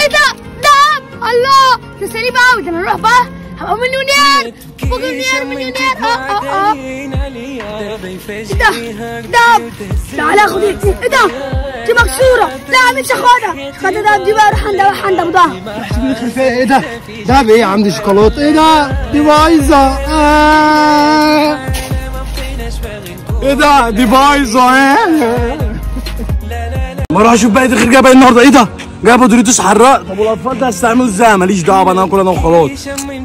ايه ده دهب الله ده سليم قوي ده انا اروح بقى هبقى مليونير فوق مليونير مليونير اه اه اه ايه ده دهب تعالى خد ايه ده دي مكسوره لا مش هاخدها خدها دهب دي بقى روح عند روح عند ابو دهب ايه ده ده بايه عندي شوكولاته ايه ده دي بايظه آه. ايه ده دي بايظه ايه ما اروح اشوف بقى الخير جايبه ايه النهارده ايه ده جايبه دوريتوس حراق طب والاطفال ده هيستعملوا ازاي ماليش دعوه انا هاكل انا وخلاص ايه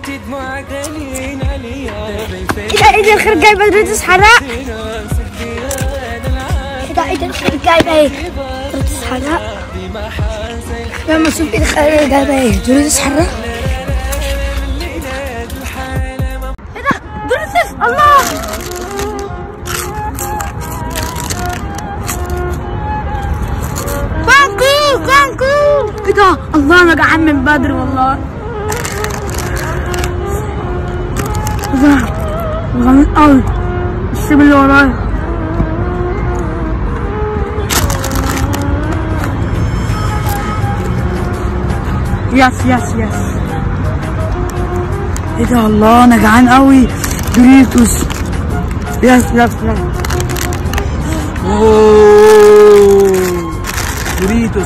ده ايه ده الخير جايبه دوريتوس حراق ايه ده ايه ده الخير جايبه ايه دوريتوس حراق لما اشوف ايه الخير جايبه ايه دوريتوس حراق ايه ده دوريتوس الله كانكو كانكو ايه ده الله انا جعان من بدري والله ايه ده غامض قوي السيب اللي ورايا يس يس يس ايه ده الله انا جعان قوي دوريتوس يس يس يس اوه دوريتوس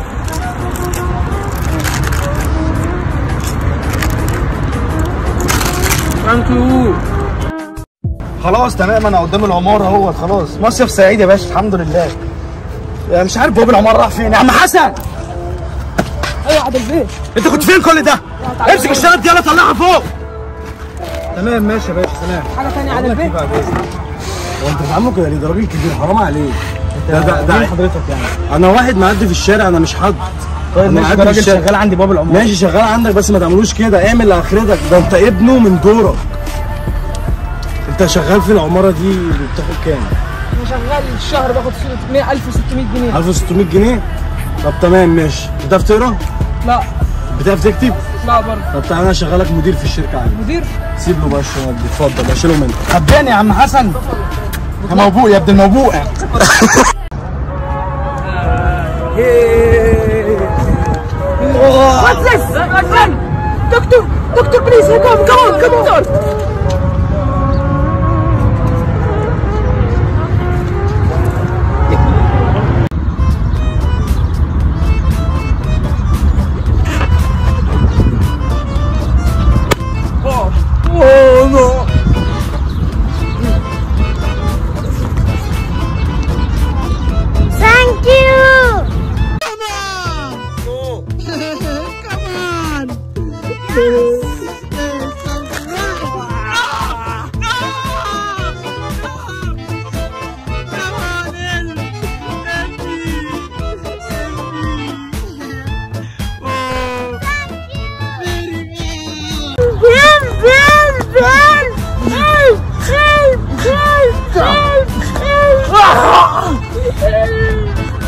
ثانك يو خلاص تمام انا قدام العماره اهوت خلاص مصيف سعيد يا باشا الحمد لله يا مش عارف باب العماره راح فين يا عم حسن ايوه عبد البيت انت كنت فين كل ده امسك الشنط دي يلا طلعها فوق تمام ماشي يا باشا سلام حاجه ثانيه على البيت هو انت بتعمل كده ليه ده راجل كبير حرام عليك ده ده ده حضرتك يعني انا واحد معدي في الشارع انا مش حد طيب ماشي، ده راجل شغال عندي باب العماره ماشي شغال عندك بس ما تعملوش كده اعمل لاخرتك ده انت ابنه من دورك انت شغال في العماره دي بتاخد كام انا شغال الشهر باخد 600 1600 جنيه 1600 جنيه طب تمام ماشي بتعرف تقرا لا بتعرف تكتب لا برضه طب تعالى انا اشغلك مدير في الشركه عندي مدير سيب له بقى الشنط دي اتفضل اشيلهم انت خباني يا عم حسن يا موبوء يا ابن الموبوء What's this? Run! Doctor! Doctor, please, come, come on, come on! Oh no! Thank you. Bim, bim, bim. Help, help, help, help, help.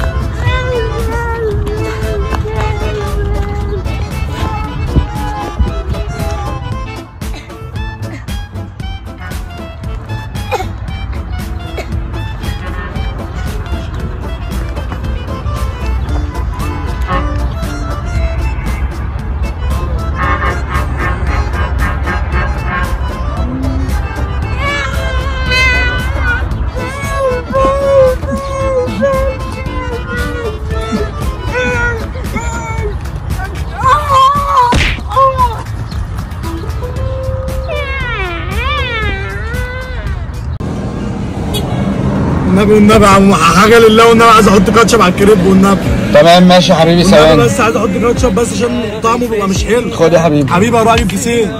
النبي والنبي يا عم حاجه لله والنبي عايز احط كاتشب على الكريب والنبي تمام ماشي يا حبيبي والنبي ثواني بس عايز احط كاتشب بس عشان طعمه بيبقى مش حلو خد يا حبيبي حبيبي اروح اجيب كيسين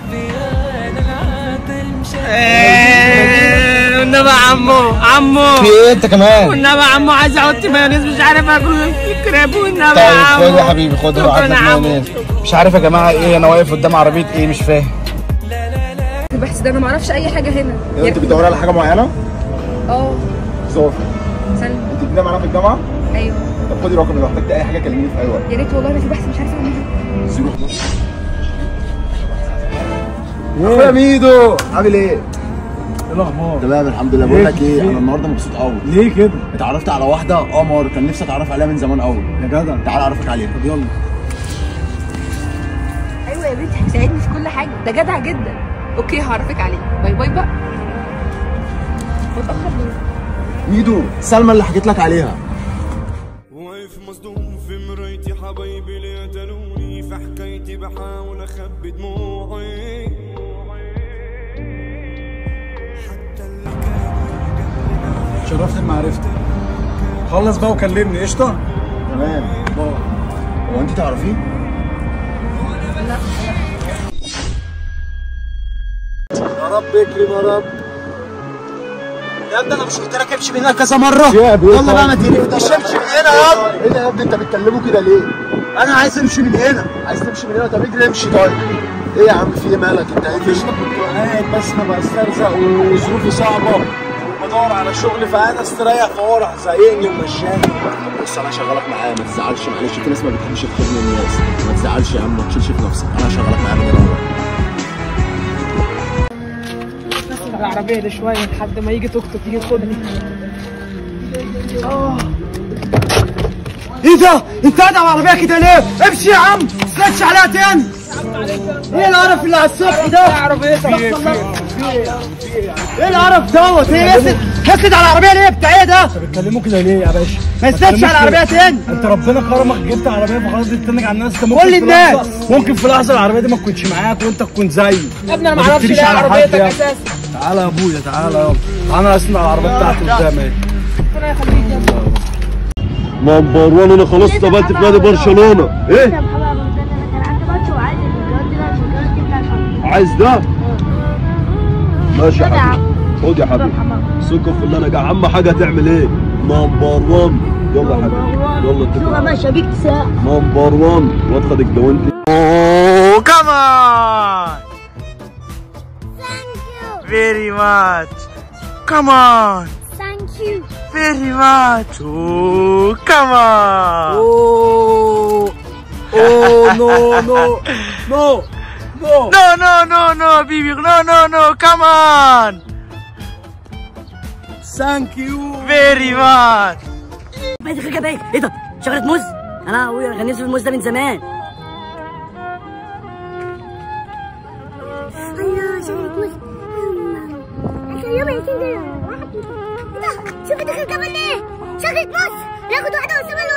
والنبي عمو عمو في ايه انت كمان والنبي عمو عايز احط مايونيز مش عارف اكل الكريب والنبي طيب عمو خد يا حبيبي خد روح شكراً هات يا لك عمو. مايونيز مش عارف يا جماعه ايه انا واقف قدام عربيه ايه مش فاهم بحث ده انا ما اعرفش اي حاجه هنا انت بتدور على حاجه معينه؟ اه صوفي استنى انت بتنام معانا في الجامعه؟ ايوه طب خدي رقمي لو احتجت اي حاجه كلميني في اي وقت يا ريت والله انا في بحث مش عارفه اعملها 0 اخويا ميدو عامل ايه؟ ايه الاخبار تمام الحمد لله بقول لك ايه انا النهارده مبسوط قوي ليه كده اتعرفت على واحده قمر كان نفسي اتعرف عليها من زمان قوي يا جدع تعال اعرفك عليها طب يلا يا بنتي هيساعدني في كل حاجه ده جدع جدا اوكي هعرفك عليه باي باي بقى متاخر ليه ميدو سلمى اللي حكيت لك عليها واقف مصدوم في مرايتي حبايبي اللي قتلوني في حكايتي بحاول اخبي دموعي حتى اللي كانوا شرفت بمعرفتك خلص بقى وكلمني قشطه تمام هو انت تعرفيه؟ يا رب اكرم يا رب يا ابني انا مش قلت لك امشي من هنا كذا مره يا ابني يلا بقى ما تقلقنيش امشي من هنا يلا ايه ده يا ابني انت بتكلمه كده ليه؟ انا عايز امشي من هنا عايز تمشي من هنا طب اجري امشي طيب ايه يا عم في ايه مالك انت ايه مش كنت قاعد بس انا بسترزق وظروفي صعبه بدور على شغل فانا استريح فهو راح زايقني ومشاني بص انا هشغلك معايا ما تزعلش معلش في ناس ما بتحبش تخدم الناس ما تزعلش يا عم ما تشيلش في نفسك انا هشغلك معايا من هنا العربية دي شوية لحد ما يجي توك توك يجي ياخدني ايه ده؟ انت قاعد على العربيه كده ليه؟ امشي يا عم سكتش عليها تاني ايه القرف اللي على الصبح ده؟ عربيتك ايه القرف دوت؟ ايه يسد يسد على العربيه ليه بتاع ايه ده؟ بتكلموا كده ليه يا باشا؟ ما يسدش على العربيه تاني انت ربنا كرمك جبت عربيه فخلاص بتتنك على الناس انت ممكن قول في للناس. لحظة- ممكن في لحظه العربيه دي ما تكونش معاك وانت تكون زيي يا ابني انا ما ما اعرفش تفتريش ليه على حد عربيتك يا اساسا تعالى يا ابويا تعالى يابا انا اسند على العربيه بتاعتي قدام اهي ربنا يخليك يا ابني نمبر 1 انا خلاص ثبت في نادي برشلونه ايه عايز ده ماشي يا حبيبي خد يا حبيبي ثقة في اللي انا جاي اهم حاجه تعمل ايه نمبر 1 يلا يا حبيبي يلا اتفق باشا بيك تساق نمبر 1 واد خدك ده وانت Oh, come on! Very much. Come on. Thank you. Very much. Oh, come on. اوه اوه نو نو نو نو No, no, no, no, baby. No, no, no. Come on. ثانك يو Very much. بقيت الخرجه باين ايه ده شجره موز انا ابويا كان نفسي في الموز ده من زمان الله شغلة موز عشان يوم ياسين ده واحد ايه ده شوف دخل كمان ايه شغلة موز ناخد واحدة وسيبها